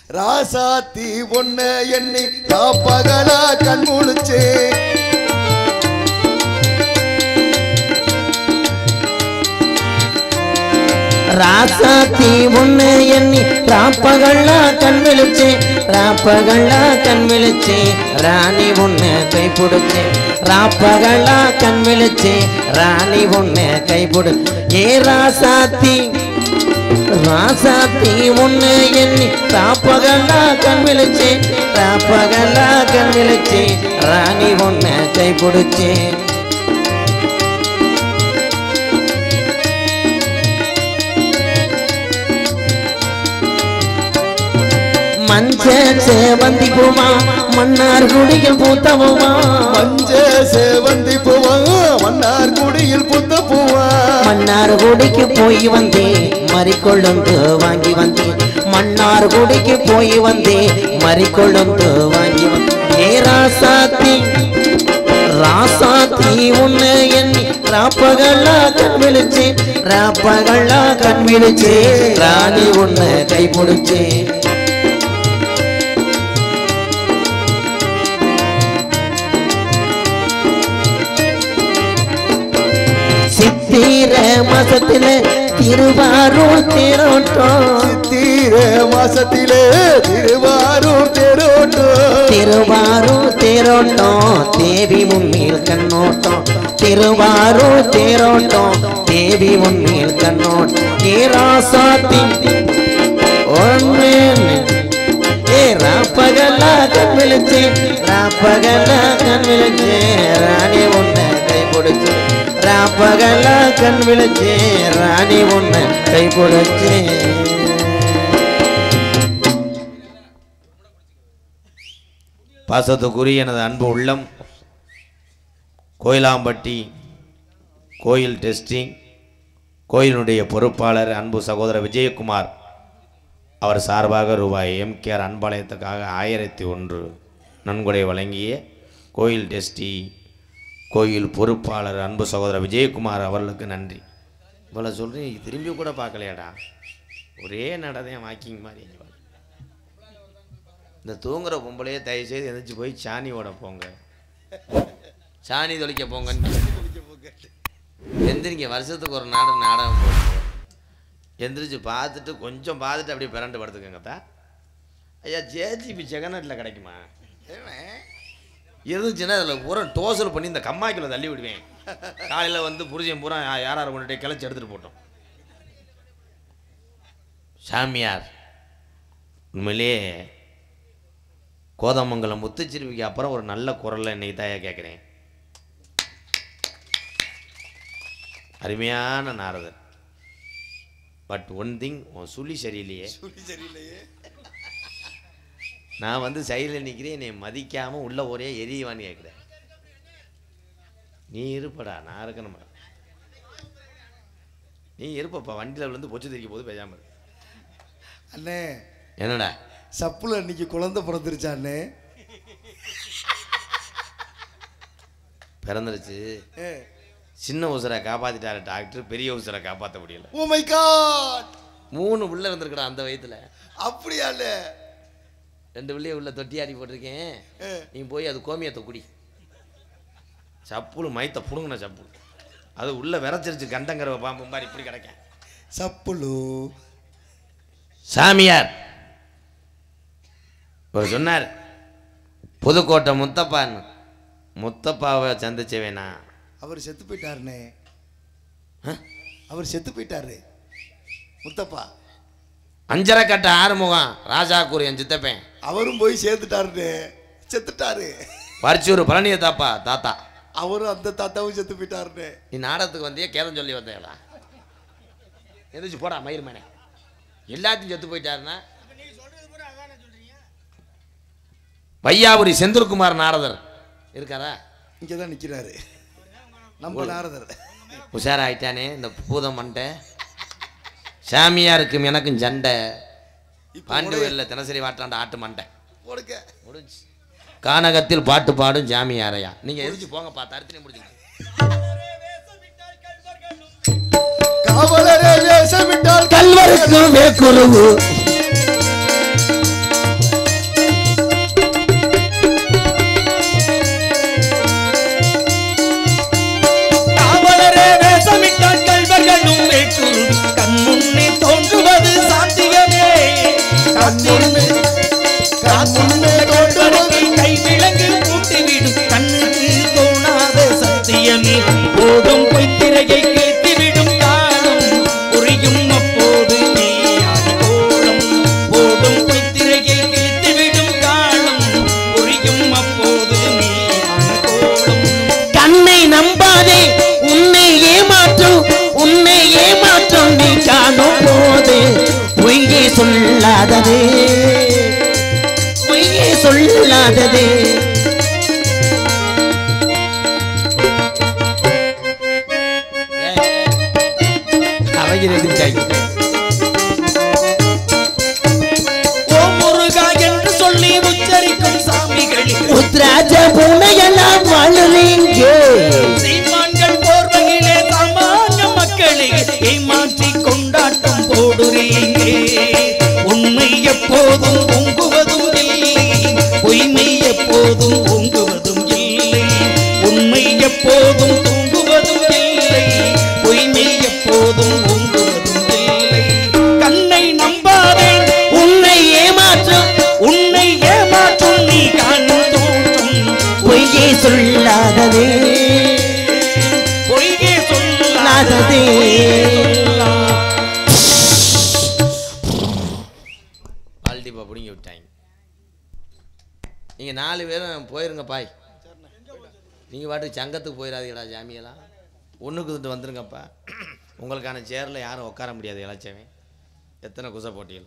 ராசாத்தி ஒன்ன எண்ணி காப்பகலா கண் முழிச்சு ராசாத்தி ஒண்ணு எண்ணி ராப்பகல்லா கண் விழிச்சு ராப்பகல்லா கண் விழிச்சு ராணி ஒண்ணு கை பிடிச்சு ராப்பகல்லா கண் விழிச்சு ராணி ஒண்ணு கை பிடி ஏ ராசாத்தி ராசாத்தி ஒண்ணு எண்ணி ராப்பகல்லா கண் விழிச்சு ராப்பகல்லா கண் விழிச்சு ராணி ஒண்ணு கை பிடிச்சு மஞ்ச சேவந்தி பூமா மன்னார் குடியில் பூத்தவுமா மஞ்ச சேவந்தி பூவா மன்னார் குடியில் புத்த பூவா மன்னார் குடிக்கு போய் வந்தேன் மறிக்கொழுந்து வாங்கி வந்தேன் மன்னார் குடிக்கு போய் வந்தேன் மறிக்கொழுந்து வாங்கி வந்தேன் ஏ ராசாத்தி ராசாத்தி உன்னை எண்ணி ராப்பகல்லா கண் விழிச்சு ராப்பகல்லா கண் விழிச்சு ராணி உன்னை கை பிடிச்சு சித்திர மாசத்துல திருவாரூர் தேரோட்டம் தீர மாசத்திலே திருவாரூர் தேரோட்டம் திருவாரூர் தேரோட்டம் தேவி முன்னில் கண்ணோட்டம் திருவாரூர் தேரோட்டம் தேவி முன்னில் கண்ணோட்டம் ஏராசாத்தி ஒன்று ஏ ராப்பகல்லா கண் விழிச்சு ராப்பகல்லா கண் விழிச்சு ராணி உன்னை கை பிடிச்சு ராப்பகல்லா கண் விழிச்சு ராணி உன்னை கை பிடிச்சு பாசத்துக்குரிய எனது அன்பு உள்ளம் கோயிலாம்பட்டி கோயில் டெஸ்டிங் கோயிலினுடைய பொறுப்பாளர் அன்பு சகோதரர் விஜயகுமார் அவர் சார்பாக ரூபாய் எம்கேஆர் அன்பாலயத்துக்காக ஆயிரத்தி ஒன்று நன்கொடை வழங்கிய கோயில் டெஸ்டி கோயில் பொறுப்பாளர் அன்பு சகோதரர் விஜயகுமார் அவர்களுக்கு நன்றி இவ்வளோ சொல்கிறேன் திரும்பி கூட பார்க்கலையாடா ஒரே நடதான் வாக்கிங் மாதிரி இங்க பாரு. இந்த தூங்குற பொம்பளையே தயவு செய்து எந்திரிச்சு போய் சாணி ஓட போங்க சாணி தொளிக்க போங்கன்னு எந்திரிங்க வருஷத்துக்கு ஒரு நாடு நாடகம் போடுங்க எந்திரிச்சு பார்த்துட்டு கொஞ்சம் பார்த்துட்டு அப்படியே பிறண்டு படுத்துக்கங்கத்தா ஐயா ஜேஜிபி செகநட்டில் கிடைக்குமா இருந்துச்சுன்னா அதில் பூரா டோசல் பண்ணி இந்த கம்மாய்க்குள்ள தள்ளி விடுவேன் காலையில் வந்து புருஷன் பூரா யார் யார் கொண்டுட்டு கிளச்சி எடுத்துகிட்டு போட்டோம் சாமியார் உண்மையிலேயே கோதமங்கலம் முத்துச்சிறுவிக்கு அப்புறம் ஒரு நல்ல குரல்ல இன்னைக்கு தாயா கேட்குறேன் அருமையான நாரதர் பட் ஒன் திங் உன் சுழி சரியில்லையே சரியில்லையே நான் வந்து சைடில் நிற்கிறேன் என்னை மதிக்காம உள்ள ஒரே எரியவான்னு கேட்குறேன் நீ இருப்படா நான் இருக்கணுமா நீ இருப்பப்பா வண்டியில் விழுந்து பொச்சு திரிக்கும் போது பேசாம இரு. அண்ணே என்னடா சப்புல இன்னைக்கு குழந்தை பிறந்துருச்சா அண்ணே பிறந்துருச்சு ஏ சின்ன உசுரை காப்பாத்திட்டாரு டாக்டர் பெரிய உசுரை காப்பாற்ற முடியல ஓ மை காட் மூணு புள்ள இருந்திருக்கடா அந்த வயத்துல அப்படியா அண்ணே ரெண்டு பிள்ளைய உள்ள தொட்டியாடி போட்டிருக்கேன் ஏ, நீ போய் அது கோமியத்தை குடி சப்புளு மைத்த புடுங்கின சப்புளு அது உள்ள விரைச்சிருச்சு கண்டங்கிற பாம்பு மாதிரி இப்படி கிடக்கேன் சப்புலு சாமியார் அவர் சொன்னார் புதுக்கோட்டை முத்தப்பான்னு முத்தப்பாவை சந்திச்சவேனா அவர் செத்து போயிட்டாருண்ணே அவர் செத்து போயிட்டாரு முத்தப்பா அஞ்சரை கட்ட ஆறுமுகம் ராஜா கூறு என் சித்தப்பேன் அவரும் போய் சேர்த்துட்டாருண்ணே செத்துட்டாரு பரிச்சூர் பழனிய தாப்பா தாத்தா அவரும் அந்த தாத்தாவும் செத்து போயிட்டாருண்ணே நீ நாடகத்துக்கு வந்தியே கேதம் சொல்லி வந்தேடா எந்திரிச்சு போடா மயிர் மேனே எல்லாத்தையும் செத்து போயிட்டாருன்னா வையாபுரி செந்தில்குமார் நாரதர் இருக்காரா இங்கே தான் நிற்கிறாரு நம்ம நாரதர் உஷாராயிட்டானே இந்த பூதம் மண்டை சாமியாருக்கும் எனக்கும் சண்டை பாண்டு வயலில் தினசரி வாட்டாண்ட ஆட்டு மண்டை போடுங்க முடிஞ்சு கானகத்தில் பாட்டு பாடும் ஜாமியாரையா நீங்க எரிஞ்சு போங்கப்பா தருத்தினி முடிஞ்சு காவலரே வேஷமிட்டால் கல்வருக்கு மேற்குருவு சொல்லாததே பொய்யே சொல்லாததே அவங்க எதிர்த்தாங்க ஓ முருகா என்று சொல்லி உச்சரிக்கும் சாமிகளில் உத்ராஜ பூனையெல்லாம் வாழுறீங்க சீமான்கள் போர்வையிலே சாமானிய மக்களை ஏமாற்றி கொண்டாட்டம் போடுறீங்க உண்மை எப்போதும் பொங்குவதும் இல்லை பொய்மை எப்போதும் பொங்குவதும் இல்லை உண்மை எப்போதும் பொங்குவதும் இல்லை பொய்மை எப்போதும் பொங்குவதும் இல்லை கண்ணை நம்பாதே உன்னை ஏமாற்றும் உன்னை ஏமாற்றும் நீ காணும் தோற்றும் பொய்யே சொல்லாததே பொய்யே சொல்லாதே சொல்லாததே ஆல்டிப்பா பிடிங்கி விட்டாங்க நீங்கள் நாலு பேரும் போயிருங்க பாய் நீங்கள் பாட்டுக்கு சங்கத்துக்கு போயிடாதீங்கடா ஜாமியெல்லாம் ஒன்றுக்கு வந்துருங்கப்பா உங்களுக்கான சேரில் யாரும் உட்கார முடியாது இளைச்சவன் எத்தனை குசை போட்டியலோ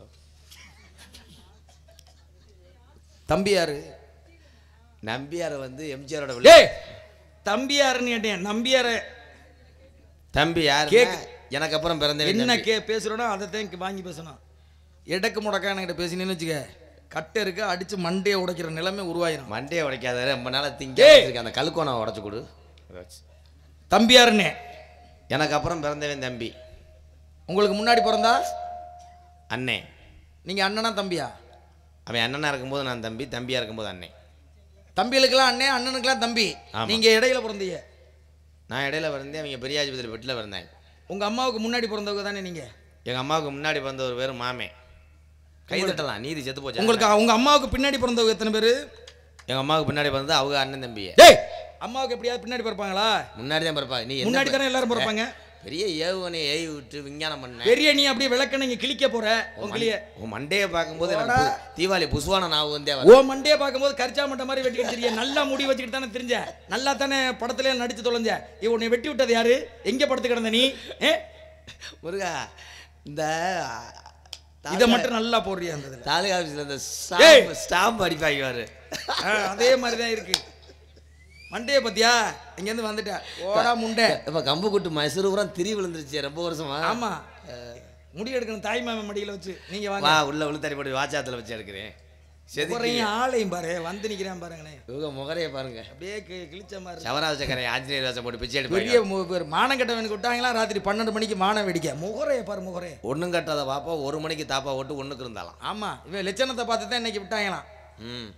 தம்பியாரு நம்பியார் வந்து எம்ஜிஆரோட ஏய் விளை- தம்பியாருன்னு கேட்டேன் நம்பியார தம்பி யார் கேக்கு. எனக்கு அப்புறம் பிறந்தவன் என்ன தம்பி. கே பேசுறோனோ அதை தான் வாங்கி பேசணும் எடக்கு முடக்கா என்கிட்ட பேசினேன்னு வச்சுக்க கட்டை இருக்கு அடிச்சு மண்டையை உடைக்கிற நிலைமை உருவாயிரும் மண்டையை உடைக்காத ரொம்ப நாளா திங்க ஏய். வச்சிருக்க அந்த கழுக்கோனை உடச்சு கொடு தம்பியாருன்னே எனக்கு அப்புறம் பிறந்தவன் தம்பி உங்களுக்கு முன்னாடி பிறந்தா அண்ணே நீங்க அண்ணனா தம்பியா அவன் அண்ணனா இருக்கும்போது நான் தம்பி தம்பியா இருக்கும்போது அண்ணே தம்பிகளுக்கெல்லாம் அண்ணே அண்ணனுக்கெல்லாம் தம்பி ஆமா. நீங்க இடையில பிறந்தீங்க நான் இடையில பிறந்தேன் அவங்க பெரியாஜிபதியில் வீட்டில் பிறந்தாங்க உங்க அம்மாவுக்கு முன்னாடி பிறந்தவங்க தானே நீங்க எங்கள் அம்மாவுக்கு முன்னாடி பிறந்த ஒரு பேர் மாமே கை தட்டலாம் நீதி செத்து போச்சு உங்களுக்கு உங்க அம்மாவுக்கு பின்னாடி பிறந்தவங்க எத்தனை பேரு எங்கள் அம்மாவுக்கு பின்னாடி பிறந்தது அவங்க அண்ணன் தம்பியே டேய் அம்மாவுக்கு எப்படியாவது பின்னாடி பிறப்பாங்களா முன்னாடி தான் பிறப்பா நீ என்ன முன்னாடி ப- தானே எல்லாரும் பிறப்பாங்க பெரிய ஏவுகணை ஏவி விட்டு விஞ்ஞானம் பண்ண பெரிய நீ அப்படியே விளக்க நீங்க கிழிக்க போற உன் கிளிய உன் மண்டையை பார்க்கும்போது எனக்கு பு- தீபாவளி புசுவான ஞாபகம் வந்தே ஓ வரும் மண்டையை பார்க்கும்போது கரிச்சா மட்டை மாதிரி வெட்டிக்கிட்டு தெரிய நல்லா முடி வச்சுக்கிட்டு தானே தெரிஞ்ச நல்லா தானே படத்துல நடிச்சு தொலைஞ்ச இவ உன்னை வெட்டி விட்டது யாரு எங்க படுத்து கிடந்த நீ ஏ? முருகா இந்த இதை மட்டும் நல்லா போடுறியா அந்த இதுல. தாலுகா ஆஃபீஸில் இந்த ஏய். ஸ்டாம்ப் ஸ்டாம்ப் அடிப்பாங்க பாரு ஆ, அதே மாதிரி தான் இருக்கு மண்டையை பத்தியா இங்க இருந்து வந்துட்ட ஓடா முண்டை இப்போ கம்பு குட்டு மைசூர் பூரா திரி விழுந்துருச்சு ரொம்ப வருஷமா ஆமா முடி எடுக்கணும் தாய் மாமன் மடியில வச்சு நீங்க வாங்க வா உள்ள உளுத்தறி போட்டு வாச்சாத்துல வச்சு எடுக்கிறேன் செதுக்கி முகரையும் ஆளையும் பாரு வந்து நிக்கிறேன் பாருங்கண்ணே இவங்க முகரைய பாருங்க அப்படியே கி- கிழிச்ச மாதிரி இருக்கு. சவராஜ சக்கரை ஆஞ்சநேயர் வேஷம் போட்டு பிச்சை பெரிய எடுப்பாங்க மு- பேர் மானம் கட்டவனுக்கு விட்டாங்களா ராத்திரி பன்னெண்டு மணிக்கு மானம் வெடிக்க முகரைய பாரு முகரைய ஒண்ணும் கட்டாத பாப்பா ஒரு மணிக்கு தாப்பா ஓட்டு ஒண்ணுக்கு இருந்தாலாம் ஆமா இவன் லட்சணத்தை பார்த்து தான் இன்னைக்கு விட்டாங்களாம் ம்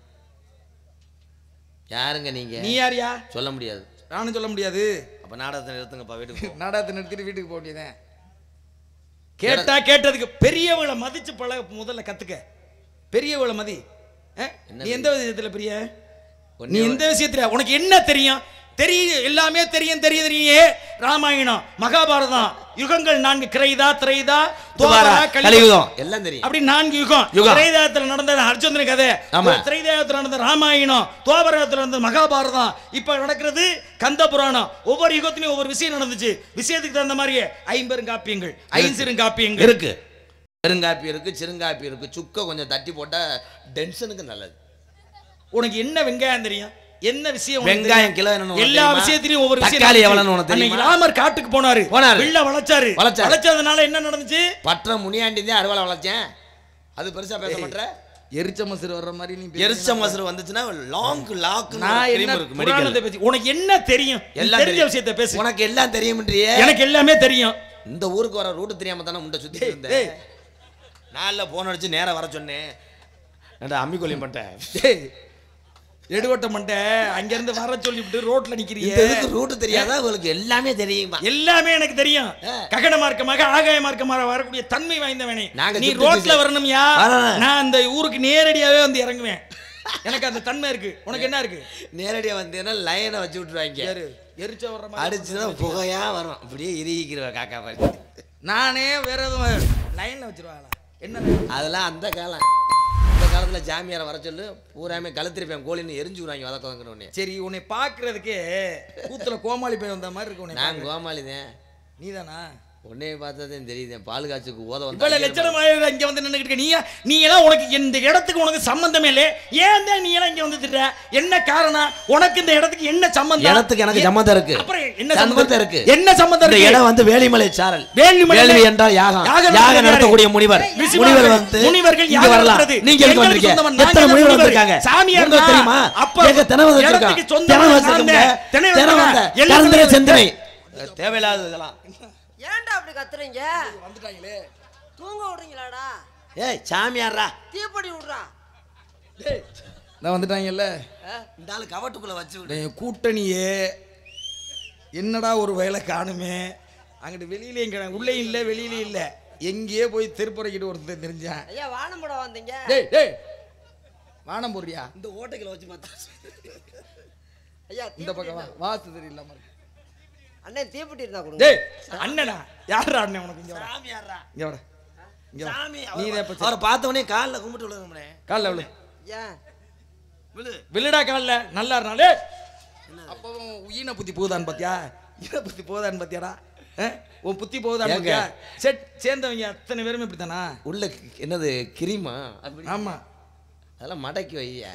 யாருங்க நீங்க நீ யாரியா சொல்ல முடியாது நானும் சொல்ல முடியாது அப்ப நாடகத்தை நிறுத்துங்கப்பா வீட்டுக்கு போ. நாடகத்தை நிறுத்திட்டு வீட்டுக்கு போக வேண்டியதேன் கேட்டா கேட்டதுக்கு பெரியவளை மதிச்சு பழக முதல்ல கத்துக்க பெரியவளை மதி ஆ? என்ன நீ எந்த விஷயத்துல பெரிய ஒண்ணே நீ எந்த விஷயத்துல உனக்கு என்ன தெரியும் தெரியும் எல்லாமே தெரியும் தெரியுது நீயே ராமாயணம் மகாபாரதம் யுகங்கள் நான்கு கிரைதா திரைதா துவாரா கலியுகம் கலியுகம் எல்லாம் தெரியும் அப்படி நான்கு யுகம் யுகம். திரைதாயத்தில் நடந்த அர்ஜுனன் கதை ஆமா. திரைதாயத்தில் நடந்த ராமாயணம் துவாபரத்தில் நடந்த மகாபாரதம் இப்ப நடக்கிறது கந்த புராணம் ஒவ்வொரு யுகத்திலையும் ஒவ்வொரு விஷயம் நடந்துச்சு விஷயத்துக்கு தகுந்த மாதிரியே ஐம்பெருங்காப்பியங்கள் ஐஞ்சிருங்காப்பியங்கள் இருக்கு பெருங்காப்பி இருக்கு சிறுங்காப்பி இருக்கு சுக்க கொஞ்சம் தட்டி போட்டா டென்ஷனுக்கு நல்லது உனக்கு என்ன வெங்காயம் தெரியும் என்ன விஷயம் உனக்கு வெங்காயம் தெரியும்? கிலோ என்னன்னு உனக்கு எல்லா தெரியுமா? விஷயத்திலையும் ஒவ்வொரு விஷயம் தக்காளி நடந்துச்சு. எவ்வளவுன்னு உனக்கு தெரியுமா? அன்னைக்கு ராமர் காட்டுக்கு போனாரு போனாரு. வில்ல வளைச்சாரு வளைச்சாரு. வளைச்சதுனால என்ன நடந்துச்சு பற்ற முனியாண்டி தான் அறுவலை வளர்ச்சேன் அது பெருசா பேச மாட்டேன் எரிச்ச மசுறு வர்ற மாதிரி நீ எரிச்ச மசரு வந்துச்சுன்னா லாங் லாக் நான் என்ன இருக்கு புராணத்தை மெடிக்கல் பேசி உனக்கு என்ன தெரியும் நீ எல்லாம் தெரிஞ்ச தெரியும். விஷயத்தை பேசு உனக்கு எல்லாம் தெரியும்ன்றியே எனக்கு எல்லாமே தெரியும் இந்த ஊருக்கு வர ரூட் தெரியாம தானே முண்டை சுத்தி டேய், இருந்தேன் டேய். நான்ல போன் அடிச்சு நேரா வர சொன்னேன் நான் அம்மி கொல்லியம் பண்ணிட்டேன் டேய், எடுவட்ட மண்டை அங்க இருந்து வர சொல்லிவிட்டு ரோட்ல நிக்கிறீங்க இந்த இதுக்கு ரூட் தெரியாதா உங்களுக்கு எல்லாமே தெரியுமா எல்லாமே எனக்கு தெரியும் ஆ. ககன மார்க்கமாக ஆகாய மார்க்கமாக வரக்கூடிய தன்மை வாய்ந்தவனே நாங்க நீ சுத்தி ரோட்ல சுத்தி- வரணும்யா வரணும். நான் அந்த ஊருக்கு நேரடியாவே வந்து இறங்குவேன் எனக்கு அந்த தன்மை இருக்கு உனக்கு என்ன இருக்கு நேரடியா வந்தீங்கன்னா லைனை வச்சு விட்டுருவாங்க யாரு எரிச்ச வர்ற மாதிரி அடிச்சுதான் புகையா வரும் அப்படியே இறுகிக்கிற காக்கா பாரு நானே வேற எதுவும் லைன்ல வச்சிருவாங்களா என்ன line? அதெல்லாம் அந்த காலம் இந்த காலத்துல ஜாமியாரை வர சொல்லு பூராமே கழுத்திருப்பேன் கோழின்னு எரிஞ்சு விடுவாங்க வதக்க உடனே சரி உன்னை பாக்குறதுக்கு கூத்துல கோமாளி பையன் வந்த மாதிரி இருக்கு உன்னை நான் கோமாளி தான் நீதானா உன்னைய பார்த்ததே தெரியுது பால் காய்ச்சுக்கு ஓத இவ்வளவு வந்து லட்சணமாக இங்க வந்து நின்னுகிட்டு இருக்க நீ நீ எல்லாம் உனக்கு இந்த இடத்துக்கு உனக்கு சம்பந்தமே இல்லை ஏன் தான் நீ எல்லாம் இங்க வந்து திட்டுற என்ன காரணம் உனக்கு இந்த இடத்துக்கு என்ன சம்பந்தம் இடத்துக்கு எனக்கு சம்மந்தம் இருக்கு அப்புறம் என்ன சம்பந்தம் சம்பந்தம் இருக்கு என்ன சம்பந்தம் இந்த இருக்கு இடம் வந்து வேலிமலை சாரல் வேலிமலை- வேள்வி என்றால் யாகம் யாகம் யாகம் நடத்துறது நடத்தக்கூடிய முனிவர் ரிஷிமார்கள், முனிவர் வந்து முனிவர்கள் இங்க யாகம் வரலாம் நடத்துறது. நீங்க எதுக்கு எங்களுக்கு வந்திருக்கீங்க சொந்தமா நாங்க எத்தனை தான் முனிவர் முனிவர். வந்திருக்காங்க சாமியார் உங்களுக்கு தான். தெரியுமா அப்ப எங்க தினம் வந்திருக்காங்க இடத்துக்கு சொந்தமா தினம் நான் வந்திருக்கீங்க தான். திணை தினம் வந்திருக்காங்க. வந்த எல்லாம் கலந்தரை வந்திருக்காங்க. செந்தனை தேவையில்லாத இதெல்லாம் ஏன்டா அப்படி கத்துறீங்க தூங்க விடுறீங்களாடா ஏய் சாமியாரா தீப்பொடி விடுறா நான் வந்துட்டாங்கல்ல இந்த ஆளு கவட்டுக்குள்ள வச்சு விடு. டேய், கூட்டணியே என்னடா ஒரு வேலை காணுமே அங்கிட்டு வெளியில எங்க உள்ளே இல்ல வெளியில இல்ல எங்கேயே போய் திருப்புறைக்கிட்டு ஒருத்தர் தெரிஞ்சான் ஐயா வானம் போட வந்தீங்க டேய் டேய் வானம் போடுறியா இந்த ஓட்டைக்குள்ள வச்சு பார்த்தா ஐயா இந்த பக்கம் வா வாசு தெரியல அண்ணன் தீப்பெட்டி இருந்தா கொடுங்க டேய் அண்ணனா யாரா அண்ணன் உனக்கு இங்க வாடா சாமியாரா இங்க வாடா இங்க வா. சாமி நீ தான் இப்ப அவரை பார்த்த உடனே காலில் கும்பிட்டு விழுங்கம்னே கால்ல விழு ஏன் விழு விழுடா கால்ல நல்லா இருந்தாலே அப்போ உயினை புத்தி போகுதான்னு பாத்தியா ஈன புத்தி போகுதான்னு பாத்தியாடா அஹ்? உன் புத்தி போகுதான்னு ஏங்க? பாத்தியா செட் சேர்ந்தவங்க அத்தனை பேருமே இப்படித்தானா உள்ள என்னது கிரிமா அப்படி ஆமா அதெல்லாம் மடக்கி வையா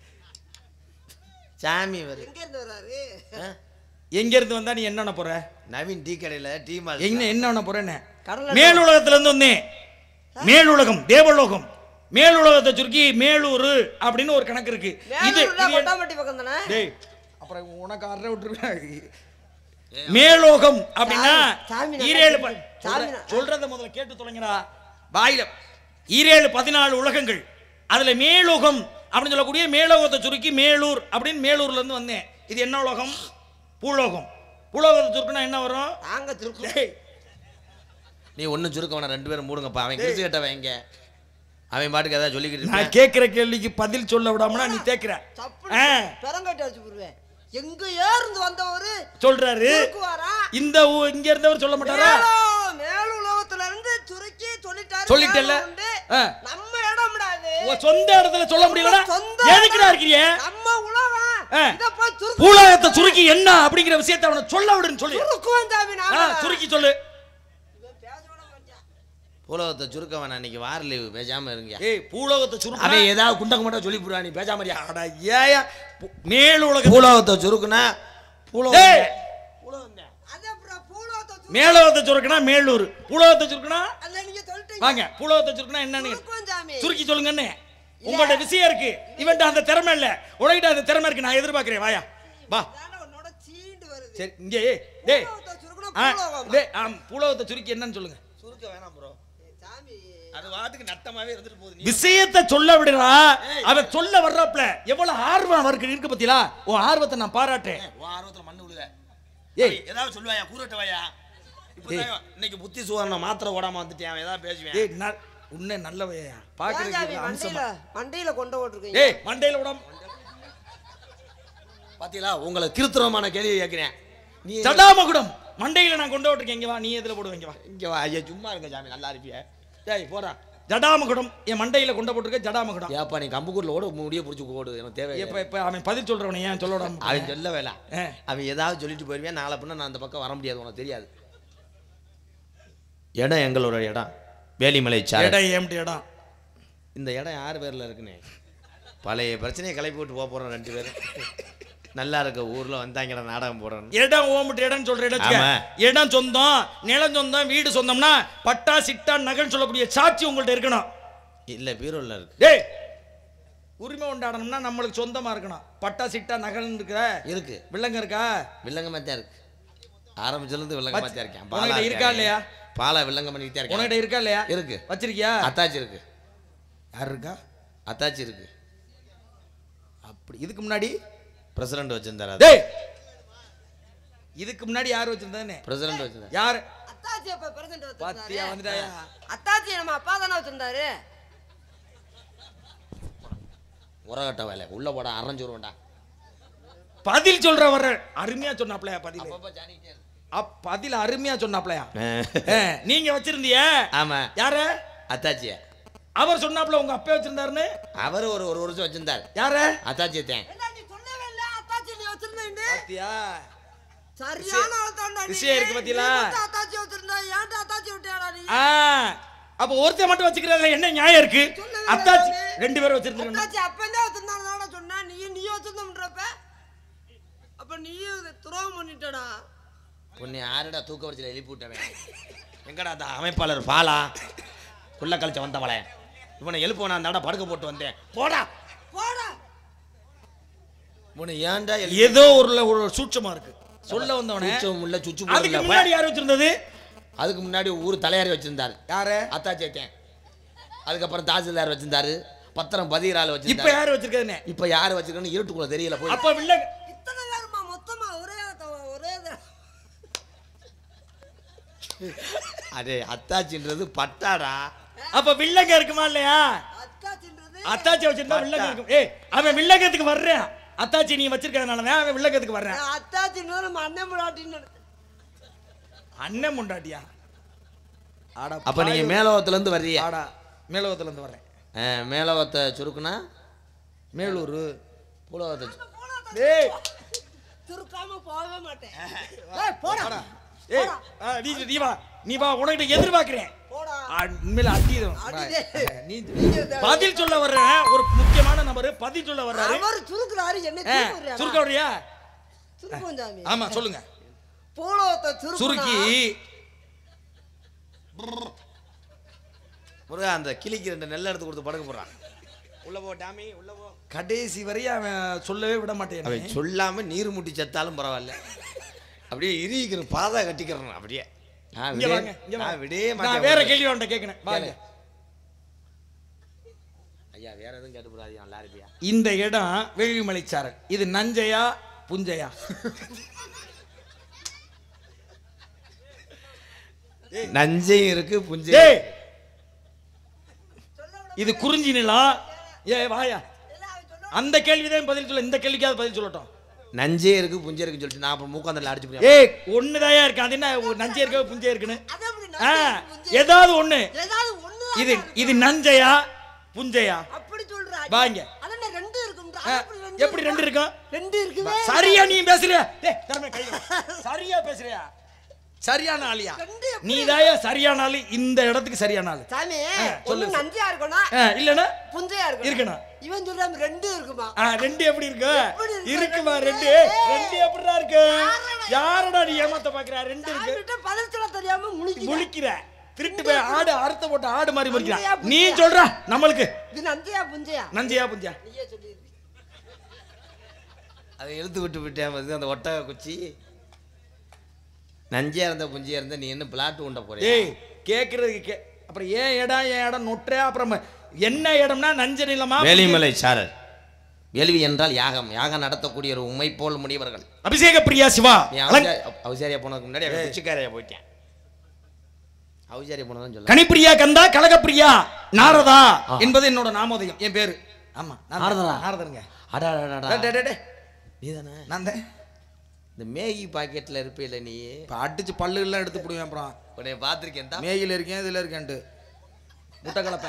சாமி வரு எங்க இருந்து வர்றாரு ஆ? எங்க இருந்து வந்தா நீ என்ன பண்ண போற நவீன் டீ கடையில் டீ மால் என்ன என்ன பண்ண போறேன்னு கடல்ல மேலுலகத்துல இருந்து வந்தேன் மேலுலகம் தேவலோகம் மேலுலகத்தை சுருக்கி மேலூர் அப்படின்னு ஒரு கணக்கு இருக்கு இது மேலூர்ல இது என்ன- கொட்டாம்பட்டி பக்கம் தானே டேய் அப்புறம் உனக்கு அரை விட்டுருவேன் மேலோகம் அப்படின்னா சாமி நல்லா ஈரேழு ப- சாமி சொல்ற- நல்லா- சொல்றத முதல்ல கேட்டு தொலைங்கடா வாயில ஈரேழு பதினாலு உலகங்கள் அதுல மேலோகம் அப்படின்னு சொல்லக்கூடிய மேலோகத்தை சுருக்கி மேலூர் அப்படின்னு மேலூர்ல இருந்து வந்தேன் இது என்ன உலகம் பூலோகம் பூலோகத்தை சுருக்குனா என்ன வரும் நாங்க திருப்பி டேய், நீ ஒன்றும் சுருக்க வேணாம் ரெண்டு பேரும் மூடுங்கப்பா அவன் கிழிச்சு கட்டவன் எங்க அவன் பாட்டுக்கு ஏதாவது சொல்லிக்கிட்டு நான் இருப்பான். கேட்கிற கேள்விக்கு பதில் சொல்ல விடாமனா நீ தேக்குற தப்பு ஆ. பெரங்கட்டி அடிச்சு போடுவேன் எங்க ஏர்ந்து வந்தவரு சொல்றாரு சுருக்குவாரா இந்த ஊ- இங்க இருந்தவர் சொல்ல மாட்டாரா மேலோ- மேலுலகத்துல இருந்து சுருக்கி சொல்லிட்டாரு சொல்லிட்டல்ல? மேல உண்டு. ஆ. நம்ம இடம்டா இது உன் சொந்த இடத்துல சொல்ல முடியலனா சொந்த எதுக்குடா இருக்கிறீங்க நம்ம உலகம் ஆ. இத போய் சுருக்கு பூலோகத்தை சுருக்கி என்ன அப்படிங்கிற விஷயத்தை அவனை சொல்ல விடுன்னு சொல்லி சுருக்குவேன் சாமி ஆ, நாம சுருக்கி சொல்லு பூலோகத்தை சுருக்க வேணாம் இன்னைக்கு வார லீவு பேசாம இருங்க ஏய் பூலோகத்தை சுருக்கி அவன் ஏதாவது குண்டக்க மட்டும் சொல்லி போடுவா நீ பேசாமரியா அட ஏயா பூ- மேலுலக பூலோகத்தை சுருக்குனா டேய், பூலோகம் அது அப்புறம் பூலோகத்தை சுருக்கு- மேலோகத்தை சுருக்குனா மேலூர் பூலோகத்தை சுருக்குனா அல்ல நீங்க சொல்லிட்டீங்க வாங்க பூலோகத்தை சுருக்குனா என்னன்னு சுருக்குவேன் சாமி சுருக்கி சொல்லுங்கன்னு உங்கள்ட்ட விஷயம் இருக்கு இவன்ட்ட அந்த திறமை இல்ல உனக்கிட்ட அந்த திறமை இருக்கு நான் எதிர்பார்க்கிறேன் வாயா வா அதான்டா உன்னோட சீண்டு வருது சரி இங்கே ஏய், டேய் பூலோகத்தை சுருக்குனா ஆ, பூலோகம் டேய் ஆம் பூலோகத்தை சுருக்கி என்னன்னு சொல்லுங்க சுருக்க வேணாம் ப்ரோ சாமி அது வாட்டுக்கு நட்டமாவே இருந்துட்டு போகுது விஷயத்தை சொல்ல விடுறா அவன் சொல்ல வர்றாப்ல எவ்வளவு ஆர்வம் அவருக்கு இருக்கு பத்தியா உன் ஆர்வத்தை நான் பாராட்டேன் உன் ஆர்வத்துல மண்ணு விழுக ஏய். ஏய் ஏதாவது சொல்லுவாயா கூறட்ட வாயா இப்பதான் இன்றைக்கு புத்தி சுவரண மாத்திரை ஓடாம வந்துட்டேன் அவன் ஏதாவது பேசுவேன் ஏய் ந- உன்னை நல்லவையா ஏன் சாமி பாக்குறதுக்கு மண்டையில அம்சமா மண்டையில கொண்டு போட்டிருக்கீங்க ஏய் மண்டையில விடாம பாத்தீங்களா உங்களை கிருத்துவமான கேள்வி கேட்கிறேன் நீ சடாமகுடம் மண்டையில நான் கொண்டு விட்டுருக்கேன் இங்க வா நீ எதுல போடுவ இங்க வா இங்க வா ஐயா சும்மா இருங்க சாமி நல்லா இருப்பிய டேய் போடா ஜடாமகுடம் என் மண்டையில கொண்டு போட்டிருக்க ஜடாமகுடம் ஏப்பா நீ கம்புக்கூர்ல ஓட முடிய பிடிச்சி ஓடு எனக்கு தேவை இப்ப இப்ப அவன் பதில் சொல்றவனை ஏன் சொல்ல விடாம அவன் சொல்ல வேணாம் ஆ. அவன் ஏதாவது சொல்லிட்டு போயிருவேன் நாளை பின்ன நான் அந்த பக்கம் வர முடியாது உனக்கு தெரியாது இடம் எங்களோட இடம் வேலிமலை சாலை இடம் ஏம்ட்டு இடம் இந்த இடம் யார் பேர்ல இருக்குன்னு பழைய பிரச்சனையை கிளப்பி விட்டு போக போறோம் ரெண்டு பேரும் நல்லா இருக்க ஊர்ல வந்தாங்கடா நாடகம் போடணும் இடம் ஓமிட்டு இடம் சொல்ற இடம் வச்சுக்க. ஆமா. இடம் சொந்தம் நிலம் சொந்தம் வீடு சொந்தம்னா பட்டா சிட்டா நகல் சொல்லக்கூடிய சாட்சி உங்கள்ட்ட இருக்கணும் இல்ல பீரோல இருக்கு டேய் உரிமை கொண்டாடணும்னா நம்மளுக்கு சொந்தமா இருக்கணும் பட்டா சிட்டா நகல்னு இருக்கிற இருக்கு வில்லங்க இருக்கா வில்லங்க தான் இருக்கு ஆரம்பிச்சதுல இருந்து வில்லங்க வச்சு- தான் இருக்கேன் உன்கிட்ட பாலா இருக்கா இல்லையா? பாலா வில்லங்க பண்ணிக்கிட்டே இருக்கேன் உனக்கிட்ட இருக்கா இல்லையா இருக்கு வச்சிருக்கியா அத்தாச்சி இருக்கு யார் இருக்கா அத்தாச்சி இருக்கு அப்படி இதுக்கு முன்னாடி பிரசிடண்ட் வச்சிருந்தாரு அது டேய் இதுக்கு முன்னாடி யார் வச்சிருந்தானே பிரசிடண்ட் வச்சிருந்தாரு யார் அத்தாச்சி அப்ப பிரசன்ட் பாத்தியா வந்துட்டாயா அத்தாச்சி நம்ம அப்பா தானே வச்சிருந்தாரு உரகட்ட வேலை உள்ள போட அரைஞ்சுருவேன்டா பதில் சொல்ற வர்ற அருமையா சொன்னாப்லையா பதில் அப் பதில் அருமையா சொன்னாப்லையா ஆ, நீங்க வச்சிருந்திய ஆமா யார அத்தாச்சிய அவர் சொன்னாப்ல உங்க அப்பா வச்சிருந்தாருன்னு அவர் ஒரு ஒரு வருஷம் வச்சிருந்தார் யார அத்தாச்சியை தேன் என்ன நீ சொல்லவே இல்ல அத்தாச்சி நீ வச்சிருந்தேன் பாத்தியா சரியான ஆள்தான்டா நீ. விஷயம் இருக்கு பாத்தீங்களா? நீ மட்டும் அத்தாச்சி வச்சிருந்தா ஏன்டா அத்தாச்சி விட்டியாடா நீ ஆ அப்ப ஒருத்தன் மட்டும் வச்சுக்கிறதுல என்ன நியாயம் இருக்கு சொல்லவே அத்தாச்சி இல்லை. ரெண்டு பேரும் வச்சிருந்துருக்கணும் அத்தாச்சி அப்பந்தே வச்சிருந்தானு சொன்னா நீ நீ வச்சிருந்தோம்ன்றப்ப அப்ப நீயும் இதை துரோகம் பண்ணிட்டடா பொண்ணு யாருடா தூக்க வரிசையில் எழுப்பி விட்டவன் எங்கடா அந்த அமைப்பாளர் பாலா குள்ள கழிச்ச வந்தவளே இவனை எழுப்பு நான் தாண்டா படுக்க போட்டு வந்தேன் போடா போடா உன்னை ஏன்டா எழுப்பி ஏதோ ஒரு ஒரு சூட்சமா இருக்கு சொல்ல வந்தவனே சுச்சம் உள்ள சுச்சு அதுக்கு போடல முன்னாடி யார் வச்சிருந்தது அதுக்கு முன்னாடி ஊர் தலையாரி வச்சிருந்தாரு யாரு அத்தாச்சேத்தேன் அதுக்கப்புறம் தாசில்தார் வச்சிருந்தாரு பத்திரம் பதிகிறாள் இப்ப வச்சிருந்தாரு யாரு வச்சிருக்கதுன்னு இப்ப யாரு வச்சிருக்கன்னு இருட்டுக்குள்ள தெரியல போய் அப்ப வில்ல இத்தனை பேருமா மொத்தமா ஒரே தவ- ஒரே த- அதே அத்தாச்சின்றது பட்டாடா அப்ப வில்லங்க இருக்குமா இல்லையா அத்தாச்சின்றது அத்தாச்சி வச்சிருந்தா வில்லங்க இருக்கும் ஏய் அவன் வில்லங்கத்துக்கு வர்றேன் அத்தாச்சி நீ வச்சிருக்கறதுனால தான் அவன் வில்லங்கத்துக்கு வர்றேன் நான் அத்தாச்சின்றது நம்ம அண்ணன் முடாட்டின்னு அண்ணன் முண்டாட்டியா ஆடா அப்ப நீங்க மேலோகத்துல இருந்து வர்றீங்க ஆடா மேலோகத்துல இருந்து வர்றேன் ஆ, மேலோகத்தை சுருக்குனா மேலூர் பூலோகத்தை சு- டேய் திருக்காம போகவே மாட்டேன் ஏய், போடா ஏய் ஆ, நீ நீ வா நீ வா உனக்கிட்ட எதிர்பார்க்கிறேன் போடா ஆ, உண்மையில அடிதான் அடிதே. நீ பதில் சொல்ல வர்றேன் ஒரு முக்கியமான நபர் பதில் சொல்ல வர்றாரு அவர் சுருக்குறாரு என்ன ஆ, சுருக்குறியா சுருக்க வர்றியா சுருக்கம் சாமி ஆமா சொல்லுங்க பூலோகத்தை சுருக்குனா- சுருக்கி முருகா அந்த கிளிக்கு ரெண்டு நெல்லை எடுத்து கொடுத்து படுக்க போறான் உள்ள போ டாமி உள்ள போ கடைசி வரையும் அவன் சொல்லவே விட மாட்டேன் அவன் சொல்லாம நீர் முட்டி செத்தாலும் பரவாயில்ல அப்படியே இறுகிக்கிறேன் பாதா கட்டிக்கிறேன் அப்படியே நான் இங்க விடே- வாங்க இங்க நான் வாங்க விடவே நான் மாட்டேன் வேற உங்களை. கேள்வி உன்ட்ட கேட்கணும் வாங்க கேளு. ஐயா வேற எதுவும் கேட்டு போடாதீங்க நல்லா இருப்பியா இந்த இடம் வேள்விமலைச்சாரல் இது நஞ்சையா புஞ்சையா நஞ்சையும் இருக்கு புஞ்சை டேய் இது குறிஞ்சி நிலம் ஏ வாயா அந்த கேள்விதான் பதில் சொல்ல இந்த கேள்விக்காவது பதில் சொல்லட்டும் நஞ்சே இருக்கு புஞ்சை இருக்குன்னு சொல்லிட்டு நான் அப்புறம் மூக்காந்தல அடிச்சு போய் ஏய் ஒண்ணுதாயா இருக்கு அது என்ன ஒரு நஞ்சை இருக்க புஞ்சை இருக்குன்னு அது எப்படி ஆ, நஞ்சை, புஞ்சை? ஏதாவது ஒண்ணு ஏதாவது ஒண்ணு இது இது நஞ்சையா புஞ்சையா அப்படி சொல்றா வாங்க. அதான் ரெண்டு இருக்கும்டா ஆ, அப்படி எப்படி ரெண்டு இருக்கும் ரெண்டு இருக்குமே சரியா நீ பேசுறியா டேய், திறமை கை வை. சரியா பேசுறியா சரியான ஆளியா ரெண்டு எப்படி நீ சரியான ஆளு இந்த இடத்துக்கு சரியான ஆளு சாமி ஆ, ஒண்ணு சொல்லு. நஞ்சியா இருக்கணும் ஆ, இல்லனா புஞ்சையா இருக்கணும் இருக்கணும். இவன் சொல்றான் ரெண்டு இருக்குமா ஆ, ரெண்டு எப்படி இருக்கு எப்படி இருக்கு? இருக்குமா ரெண்டு ஏய். ரெண்டு எப்படிடா இருக்கு யாரடா நீ ஏமாத்த பாக்குற ரெண்டு இருக்கு சாமிகிட்ட பதில் சொல்ல தெரியாம முழிக்கிறேன் முழிக்கிற திருட்டு போய் ஆடு அறுத்த போட்டு ஆடு மாதிரி முறிக்கிற நஞ்சையா, நீ புஞ்சையா? சொல்ற நம்மளுக்கு இது நஞ்சையா புஞ்சையா நஞ்சையா புஞ்சா நீயே சொல்லிடு அதை இழுத்து விட்டு விட்டேன் பாரு, அந்த ஒட்டக குச்சி நஞ்சியா இருந்த புஞ்சியா இருந்த நீ என்ன பிளாட் உண்ட போறியா ஏய் கேக்குறதுக்கு கே அப்புறம் ஏன் இடம் ஏன் இடம் நொட்டுற அப்புறம் என்ன இடம்னா நஞ்ச நிலமா வேலிமலை சாரல் வேள்வி என்றால் யாகம் யாகம் நடத்தக்கூடிய ஒரு உண்மை போல் முனிவர்கள் அபிஷேக பிரியா சிவா நீ அலங்- அவசாரி- அவசாரியா போனதுக்கு முன்னாடி அவன் குச்சிக்காரையா போயிட்டேன் அவசாரியா போனதான் சொல்ல கனிப்பிரியா கந்தா கலகப்பிரியா நாரதா என்பது என்னோட நாமோதயம் என் பேரு ஆமா நான் தான். நாரதரா? நாரதருங்க அடா டே, டே, டே, டே. நீதானே நான் தான் இந்த மேகி பாக்கெட்ல இருப்பீல நீ இப்போ அடிச்சு பல்லுகள்லாம் எடுத்து போடுவேன் அப்புறம் உன்னை பார்த்துருக்கேன் தான் மேகில இருக்கேன் இதுல இருக்கேன்ட்டு முட்டை கலப்பை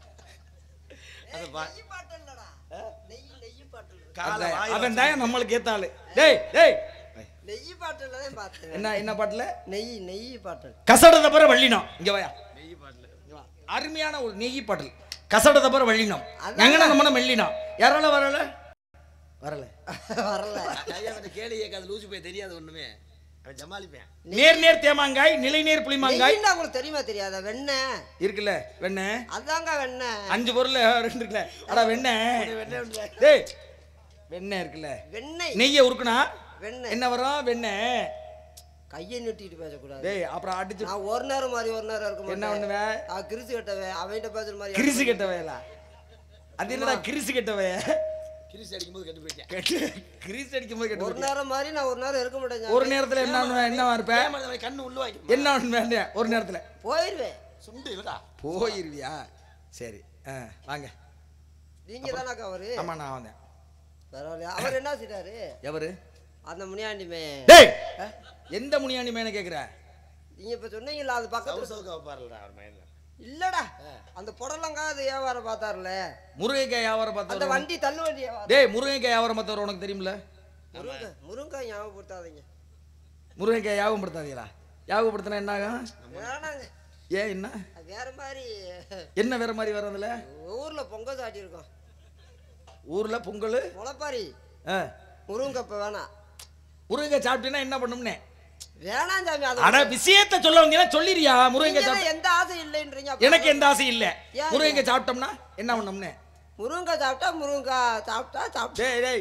அதை பா- நெய் பாட்டு இல்லடா நெய் நெய் பாட்டு இல்ல. காலை அதான், வாயில அவன் தான் நம்மளுக்கு ஏத்த ஆளு டேய் டேய் நெய் பாட்டு இல்லதான் பார்த்தேன் என்ன என்ன பாட்டுல நெய் நெய் பாட்டு கசட தப்பற வள்ளினம் இங்க வாயா இங்க வா. அருமையான ஒரு நெய் பாட்டல் கசட தப்பற வள்ளினம் அதான். எங்கன நம்ம மெல்லினம் யாரால வரல வரல வரல ஐயா, அவன் கேள்வி கேட்காத லூசு போய் தெரியாது ஒண்ணுமே அவன் ஜமாளிப்பேன் நேர் நேர் தேமாங்காய் நிலை நேர் புளிமாங்காய் நெய்னா உங்களுக்கு தெரியுமா தெரியாதா வெண்ணெய் இருக்குல்ல வெண்ணெய் அதாங்க வெண்ணெய் அஞ்சு பொருள் ரெண்டு இருக்குல்ல அடா வெண்ணெய் டேய் வெண்ணெய் இருக்குல்ல வெண்ணெய் நெய்யை உருக்குனா வெண்ணெய் என்ன வரும் வெண்ணெய் கையை நீட்டிட்டு பேசக்கூடாது டேய் அப்புறம் அடிச்சு நான் ஒரு நேரம் மாதிரி ஒரு நேரம் இருக்க என்ன மாட்டேன் பண்ணுவேன் நான் கிரிசு கட்டவே அவன்கிட்ட பேசுற மாதிரி கிரிசு கெட்ட வயல அது என்னடா கிரிசு கெட்ட வய கிரிஸ் அடிக்கும்போது கெட்டு போயிட்டேன் கிரிசு அடிக்கும் போது ஒரு கெட்ட நேரம் மாதிரி நான் ஒரு நேரம் இருக்க மாட்டேன் ஒரு நேரத்துல என்ன பண்ணுவேன் என்ன இருப்பேன் அவன் கண்ணு உள்ள வாங்கி என்ன பண்ணுவேன் ஒரு நேரத்துல போயிருவேன் சுண்டு இல்லடா போயிருவியா சரி ஆ வாங்க நீங்க தானாக்கா அவரு ஆமா நான் வந்தேன் பரவாயில்ல அவர் என்ன செய்றாரு எவரு அந்த முனியாண்டிமே டேய் எந்த முனியாண்டி மேன கேக்குற நீங்க இப்ப சொன்னீங்கல்ல அது பக்கத்துல சவுக்க வைப்பாருடா அவர் மைண்ட்ல இல்லடா அந்த புடலங்கா அது வியாபாரம் பார்த்தாருல முருங்கைக்காய் வியாபாரம் அந்த பார்த்தவர் வண்டி தள்ளு வண்டி வியாபாரம் டேய் முருங்கைக்காய் வியாபாரம் பார்த்தவர் உனக்கு தெரியுமில்ல முருங்கை முருங்கை ஞாபகப்படுத்தாதீங்க முருங்கைக்காய் ஞாபகப்படுத்தாதீங்களா ஞாபகப்படுத்தினா என்ன ஆகும் வேணாங்க ஏன் என்ன அது வேற மாதிரி என்ன வேற மாதிரி வர்றதுல ஊர்ல பொங்கல் சாட்டி இருக்கோம் ஊர்ல பொங்கல் முளைப்பாரி ஆ, முருங்கப்ப வேணாம் முருங்கை சாப்பிட்டீங்கன்னா என்ன பண்ணும்னே வேணாம் சாமி அட அது விஷயத்த சொல்ல வந்தீங்கன்னா சொல்லிடுறியா முருங்கை நீங்க சாப்பிட்டு தான் எந்த ஆசை இல்லைன்றீங்க அப்புறம் எனக்கு எந்த ஆசையும் இல்ல ஏன் முருங்கை சாப்பிட்டோம்னா என்ன பண்ணோம்னே முருங்கை சாப்பிட்டா முருங்கை சாப்பிட்டா சாப்பிட்டா டேய் டேய்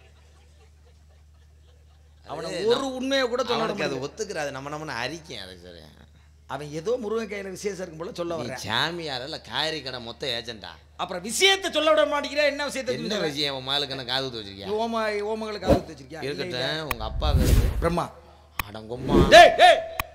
அவனை ஒரு உண்மையை கூட சொல்ல அவனுக்கு அது முடியாது ஒத்துக்கிறாது நம்ம நம்ம அரிக்கேன் அது சரி அவன் ஏதோ முருங்கைக்காயில விசேஷம் இருக்கும் போல சொல்ல நீ வர்றேன் சாமியார் இல்ல காய்கறி கடை மொத்த ஏஜென்டா அப்புறம் விஷயத்த சொல்ல விட மாட்டேங்கிற என்ன விஷயத்த என்ன சொல்லுற? விஷயம் உன் மகளுக்கு என்ன காது ஊத்தி வச்சிருக்கியா ஓம ஓமங்களுக்கு ஆபத்து வச்சிருக்கியா இல்ல, இல்ல. இருக்கட்டும் உங்க அப்பா பேரு பிரம்மா அடங்கொம்மா டேய் டேய்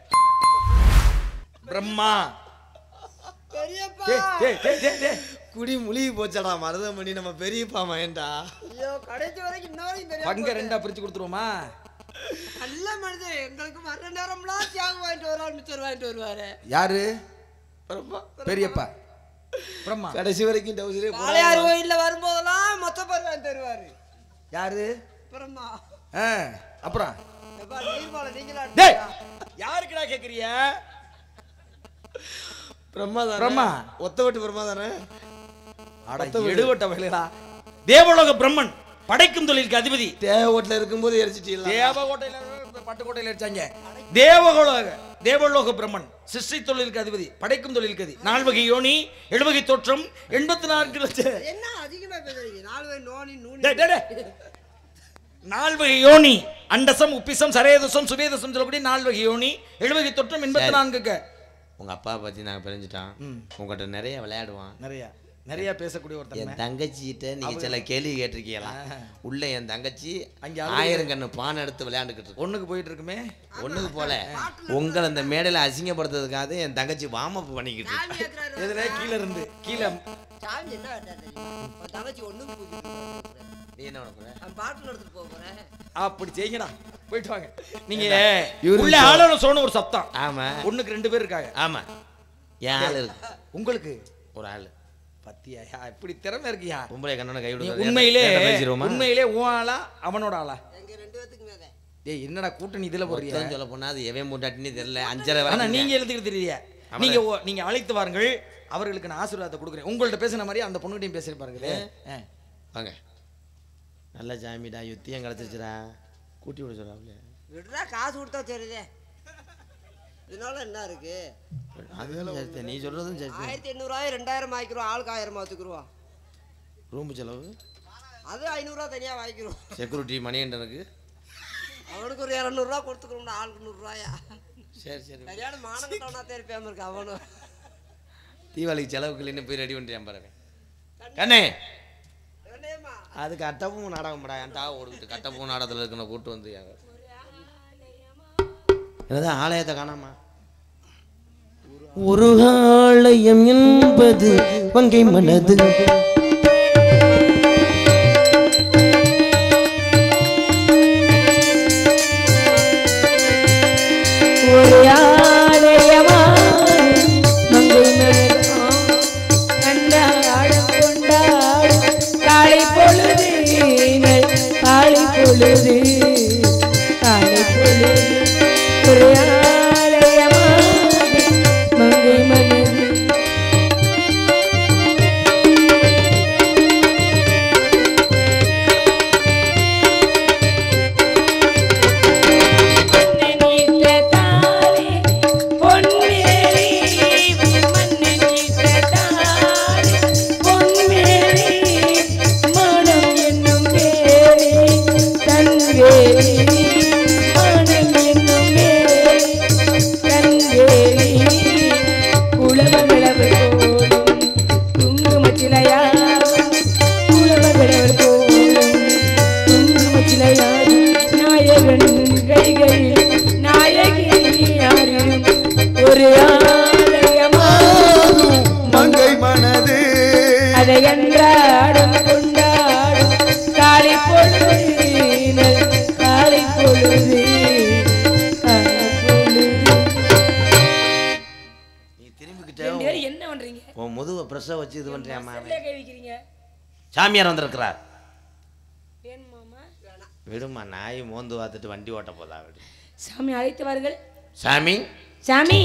பிரம்மா பெரியப்பா டேய் டேய் டேய் டேய் டேய் குடி முழுகி போச்சடா மருதமணி நம்ம பெரியப்பா மயன்டா ஐயோ கடைசி வரைக்கும் இன்ன வரைக்கும் தெரியும் பங்க ரெண்டா பிரிச்சு கொடுத்துருவோமா நல்ல மனுஷன் எங்களுக்கு மர நேரம்லாம் தியாகம் வாங்கிட்டு வருவார் மிச்சர் வாங்கிட்டு வருவாரு யாரு பெரியப்பா பிரம்மா கடைசி வரைக்கும் டவுசரே காளையார் கோயில்ல வரும்போதெல்லாம் மொத்த பேர் வாங்கிட்டு வருவாரு யாரு அப்புறமா ஆ, அப்புறம் எப்பா நீர்மலை நீங்களா டேய் யாருக்குடா கேக்குறிய பிரம்மா தானே பிரம்மா. ஒத்த விட்டு பிரம்மா தானே அட எடுவட்ட வயலடா தேவலோக பிரம்மன் படைக்கும் தொழிலுக்கு அதிபதி தேவகோட்டில் இருக்கும்போது எரிச்சிட்டீங்களா தேவகோட்டையில பட்டுக்கோட்டையில அடிச்சாங்க தேவகோலோக தேவலோக பிரம்மன் சிருஷ்டி தொழிலுக்கு அதிபதி படைக்கும் தொழிலுக்கு அதிபதி நால்வகை யோனி எழுவகை தோற்றம் எண்பத்தி நான்கு லட்சம் என்ன அதிகமா பேசுறீங்க நாலு பேர் நோனி நூனி டேய், டேய், டேய். நால்வகை யோனி அண்டசம் உப்பிசம் சரேதசம் சுவேதசம் சொல்லக்கூடிய நால்வகை யோனி எழுவகை தொற்றம் எண்பத்தி சரி. நான்குக்கு உங்க அப்பா பத்தி நாங்க பிரிஞ்சுட்டோம் உங்ககிட்ட நிறைய விளையாடுவான் நிறைய நிறைய பேசக்கூடிய ஒரு என் தன்மை தங்கச்சிகிட்ட நீங்க சில கேள்வி கேட்டிருக்கீங்களா உள்ள என் தங்கச்சி அங்க அழுது- ஆயிரம் கண்ணு பானை எடுத்து விளையாண்டுக்கிட்டு இருக்கு ஒண்ணுக்கு போயிட்டு இருக்குமே ஒண்ணுக்கு போல உங்களை அந்த மேடையில அசிங்கப்படுத்துறதுக்காக என் தங்கச்சி வாமப்பு பண்ணிக்கிட்டு இருக்கு. சாமி ஏத்துறாரு எதுல கீழ இருந்து கீழே சாமி என்ன வேண்டாம் தெரியுமா உன் தங்கச்சி ஒண்ணுக்கு கூட்டிட்டு போறேன். நீ என்ன பண்ண போற நான் பாட்டில் எடுத்துட்டு போக போறேன் அப்படி செய்யுங்கடா போயிட்டு வாங்க நீங்க இவரு உள்ள ஆளோட சோன ஒரு சத்தம் ஆமா ஒண்ணுக்கு ரெண்டு பேர் இருக்காங்க ஆமா என் ஆள் இருக்கு உங்களுக்கு ஒரு ஆள் பத்தியா யா, இப்படி திறமை இருக்கியா பொம்பளை கண்ணனை கை நீ விடுறது உண்மையிலே பேசிடுவோமா உண்மையிலே உன் ஆளா அவனோட ஆளா எங்க ரெண்டு பேத்துக்கு மேல ஏய் என்னடா கூட்டணி இதுல போறியா மொத்தம் சொல்ல போனா அது எவன் மூட்டாட்டினே தெரியல அஞ்சரை ஆனா வரை நீங்க எழுதிக்கிட்டு தெரியல நீங்க ஓ- நீங்க அழைத்து வாருங்கள் அவர்களுக்கு நான் ஆசீர்வாதத்தை கொடுக்குறேன் உங்கள்ட்ட பேசின மாதிரி அந்த பொண்ணுகிட்டையும் பேசி பாருங்க ஆ. வாங்க நல்ல ஜாமிடா யுத்தியம் கிடச்சிச்சுடா கூட்டி விட சொல்லாப்ல விடுறா காசு கொடுத்தா சரிதே இதனால என்ன இருக்கு அதுவும் சரி நீ சொல்றதும் சரி ஆயிரத்தி எண்ணூறுவாய் ரெண்டாயிரம் வாங்கிக்கிறோம் ஆளுக்கு ஆயிரம் மாத்துக்குருவோம் ரூம் செலவு அது ஐநூறுரூவா தனியா வாங்கிக்கிறோம் செக்யூரிட்டி மணிகண்டனுக்கு அவனுக்கு ஒரு இரநூறுவா கொடுத்துக்கிறோம்டா ஆளுக்கு நூறுரூவாயா சரி சரி சரியான மானம் கட்டவனா தெரியாம இருக்கு அவனும் தீபாவளிக்கு செலவுக்கு இல்லைன்னு போய் ரெடி பண்ணிட்டேன் பாருங்க கண்ணே என்னையம்மா அது கட்டப்பும் நாடகம்டா என் தாவை ஓடிக்கிட்டு கட்டப்பும் நாடகத்தில் இருக்கணும் கூட்டு வந்து என்னது ஆலயத்தை காணாமா ஒரு ஆலயம் என்பது வங்கை மனது ஒரு ஆலயமா மங்கை மலர்தான் கண்டாடம் கொண்டாடும் காலை பொழுது நல் காலை பொழுது காலை பொழுது ஒரு ஆலயமா மங்கை மலர் மன்னனிட்ட தாலே பொன்மேரி மன்னனிட்ட தாலே பொன்மேரி மனம் என்னும் பேரி தன்வேரி மனம் என்னும் பேரி தன்வேரி குளமகளவு போலும் குங்குமச்சிலையா குளமகளவர் போலும் குங்குமச்சிலையாடும் நாயகன் கைகளில் நாயகி யாரும் ஒரு ஆலயமா மங்கை மனது அதை அன்றாடம் கொண்டாடும் காலை பொழுது நல் காலை பொழுது காலை பொழுது நீ ரெண்டு திரும்பிக்கிட்டே பேரும் என்ன பண்றீங்க உன் முதுவை ப்ரெஷ்ஷை வச்சு இது பண்ணுறியாமா செல்ல கை வைக்கிறீங்க சாமியார் வந்திருக்கிறார் வேணுமாமா விடுமா நாய் மோந்து பார்த்துட்டு வண்டி ஓட்ட போதா விடு சாமி அழைத்தவார்கள் சாமி சாமி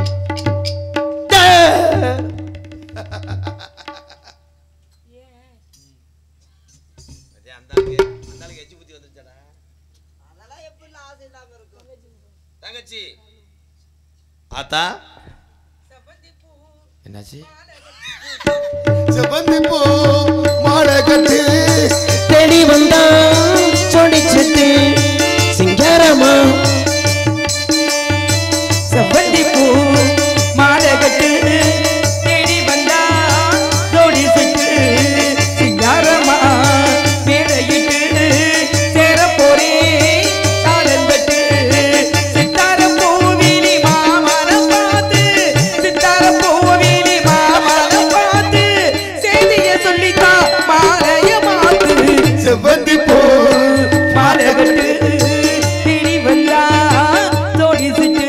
அதெல்லாம் எப்படி ஆசை இல்லாம இருக்கும் தங்கச்சி ஆத்தா என்னாச்சு செவந்தி பூ மாலை கட்டி தேடி வந்தா சொடிச்சிட்டு சிங்காரமா செவ்வந்தி பூ மாலை கட்டு தேடி வந்தா ஜோடி சுட்டு சிங்காரமா மேடையிட்டு சேர போரே தாளந்தட்டு சித்தார பூவிலி மாமரம் பார்த்து சித்தார பூவிலி மாமரம் பார்த்து செய்திய சொல்லித்தா மாலைய மாத்து செவந்தி பூ மாலை கட்டு தேடி வந்தா ஜோடி சுட்டு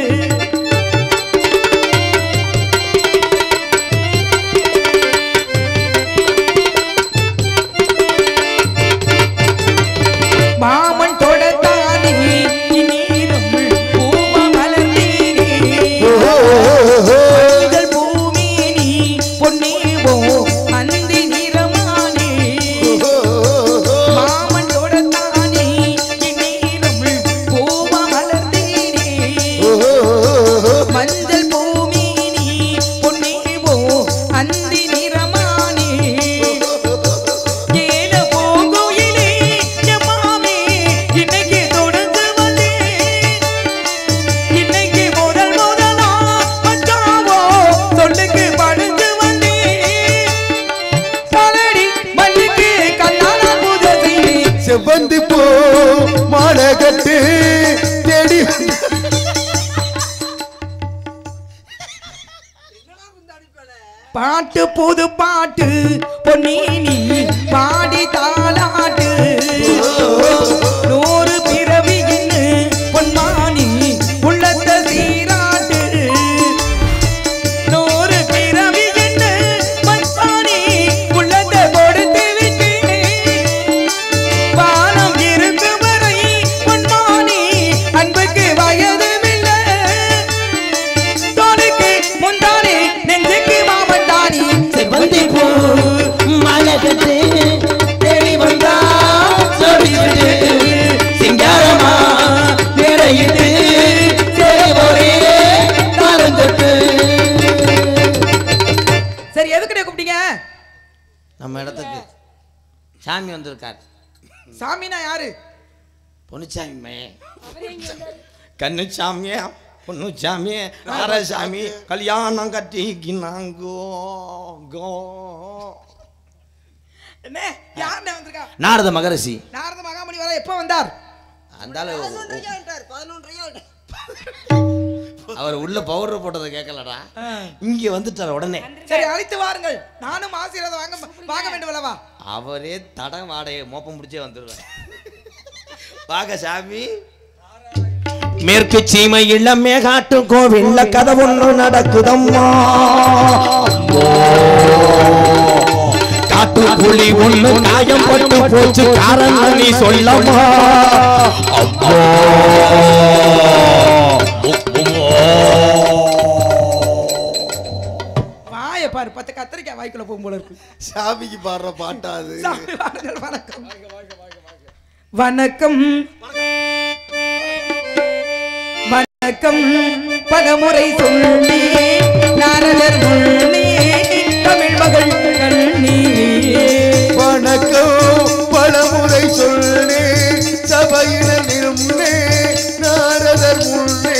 மாமன் தொடத்தானே நீரும் பூவ மலர்ந்தீரே மஞ்சள் பூமேனி பொன்னேவோ அந்தி நிறமானே மாமன் தொடத்தானே நீரும் பூவ மலர்ந்தீரே மஞ்சள் பூமேனி பொன்னேவோ அந்தி நிறமானே ஏன போகுயிலே எம்மாமே இன்னைக்கு தொடர்ந்து வந்தேன் இன்னைக்கு முதல் முதலா மச்சாவோ சொல்லுக்கு படுத்து வந்தேன் பலடி மல்லிக்கு கல்யாண முதசி செவந்தி பூ மாலை கட்டி தேடி பாட்டு புது பாட்டு பொன்னி நீ பாடி தாளாட்டு நூறு பிறவி இன்னு பொன்மானி உள்ளத்த சீராட்டு நூறு பிறவி இன்னு பொன்மானி உள்ளத்த கொடுத்து விட்டேன் வானம் இருக்கு வரை பொன்மானி அன்புக்கு வயதுமில்லை தோளுக்கு முந்தானே நெஞ்சுக்கு மாமண்டானி செவ்வந்தி பூ மாலை கட்டு தேடி வந்தா சொடிச்சிட்டு சிங்காரமா மேடையிட்டு சேர போரே தாளந்தட்டு சரி எதுக்கு கூப்பிட்டீங்க நம்ம இடத்துக்கு சாமி வந்திருக்கார் சாமினா யாரு பொன்னுச்சாமி மையன் கண்ணுச்சாமியே பொண்ணுச்சாமியே நாரசாமி கல்யாணம் கட்டிக்கினாங்கோ கோ என்ன யாருண்ணே வந்திருக்கா நாரத மகரிஷி நாரத மகாமணி வர எப்ப வந்தார் அந்த ஆளு பதினொன்றையாட்டார் பதினொன்றையா அவர் உள்ள பவுடர் போட்டதை கேட்கலடா இங்க வந்துட்டார் உடனே சரி அழைத்து வாருங்கள் நானும் ஆசீர்வாதம் வாங்க வாங்க வேண்டும் அல்லவா அவரே தடம் வாடகை மோப்பம் முடிச்சே வந்துடுவார் வாங்க சாமி மேற்கு சீமை இளமே காட்டும் கோவில்ல கதை ஒண்ணு நடக்குதம்மா காட்டு புலி ஒண்ணு காயம் பட்டு போச்சு காரணம் நீ சொல்லம்மா அப்போ வாய பாரு பத்து கத்திரிக்காய் வாய்க்குள்ள போகும் போல இருக்கு சாமிக்கு பாடுற பாட்டா அது சாமி வாருங்கள் வணக்கம் வணக்கம் வணக்கம் பலமுறை சொல்லி நாரதர் முன்னே தமிழ் மகள் கண்ணீ வணக்கம் பலமுறை சொல்லி சபையில நிறுமே நாரதர் முன்னே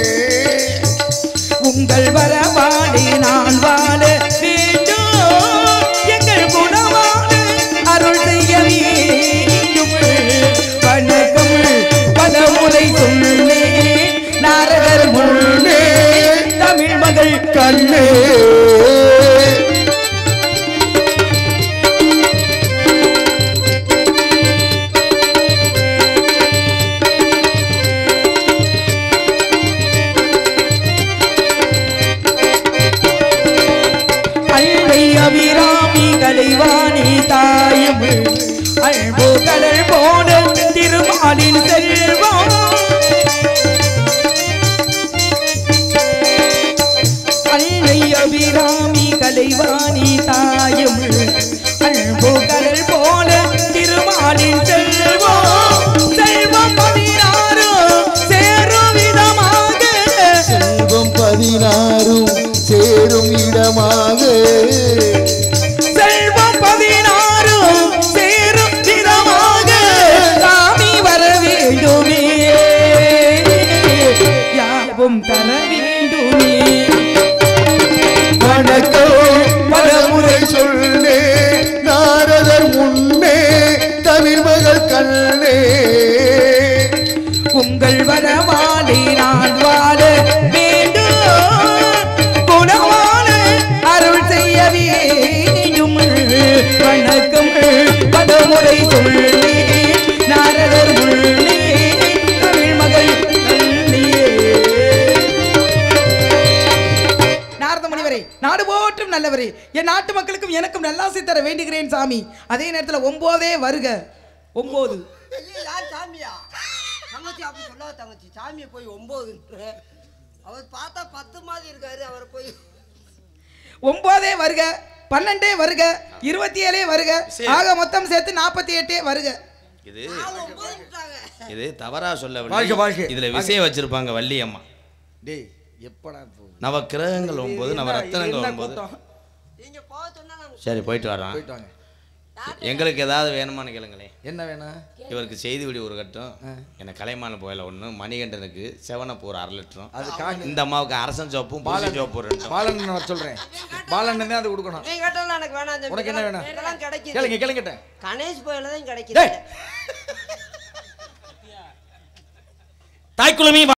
உங்கள் வரவாடி நான் வாழ வேண்டும் எங்கள் குணவான அருள் செய்ய வேண்டும் வணக்கம் பலமுறை சொன்னே நாரதர் முன்னே தமிழ் மகள் கண்ணே அள்ளை அபிராமி கலைவாணி தாயும் அன்பு கடல் போன திருமாலின் செல்வம் சாமி கலைவாணி தாயும் அன்பு கடல் போல திருமாலின் செல்வம் செல்வம் பதினாறு சேரும் விதமாக செல்வம் பதினாறும் சேரும் இடமாக செல்வம் பதினாறு சேரும் விதமாக சாமி வர வேண்டுமே யாவும் தர வேண்டுமே வணக்கம் பலமுறை சொல்லே நாரதர் முன்னே தமிழ் மகள் கண்ணே உங்கள் வரமாலை நான் வாழ வேண்டும் குணவான அருள் செய்ய வேண்டும் வணக்கம் பலமுறை சொல்லி நாரதர் முன்னே தமிழ் மகள் கண்ணியே நாரத முனிவரே நாடு போற்றும் நல்லவரே என் நாட்டு மக்களுக்கும் எனக்கும் நல்லாசி தர வேண்டுகிறேன் சாமி அதே நேரத்தில் ஒம்போதே வருக ஒம்போது ஐயோ, யார் சாமியா தங்கச்சி அப்படி சொல்லாத தங்கச்சி சாமியை போய் ஒன்பது அவர் பார்த்தா பத்து மாதிரி இருக்காரு அவரை போய் ஒன்பதே வருக பன்னெண்டே வருக இருபத்தி ஏழே வருக ஆக மொத்தம் சேர்த்து நாற்பத்தி எட்டே வருக இது அவங்க ஒன்பது விட்டாங்க இது தவறா சொல்ல வாழ்க, வாழ்க. இதுல விஷயம் வச்சிருப்பாங்க வள்ளியம்மா டேய் எப்படா போ நவ கிரகங்கள் ஒன்பது நவ ரத்தனங்கள் என்ன ஒன்பது கூட்டம்? நீங்க போக சொன்னா நாங்க சரி போயிட்டு வரோம் போயிட்டு வாங்க எங்களுக்கு ஏதாவது வேணுமான்னு கேளுங்களேன் என்ன வேணும் இவருக்கு செய்தி விடி ஒரு கட்டும் எனக்கு கலைமான புயல ஒன்று மணிகண்டனுக்கு செவனப்பு ஒரு அரை லிட்டரும் அது காணி இந்த அம்மாவுக்கு அரசன் சோப்பும் பாலன் சோப்பு ஒரு ரெண்டும் பாலன் வர சொல்றேன் பாலன் தான் அது கொடுக்கணும் நீங்க கேட்டாலும் எனக்கு வேணாம் தம்பி. உனக்கு என்ன வேணும்? இதெல்லாம் கிடைக்குது கேளுங்க கேளுங்க கணேஷ் போயில தான் கிடைக்குது டேய் தாய்க்குளமே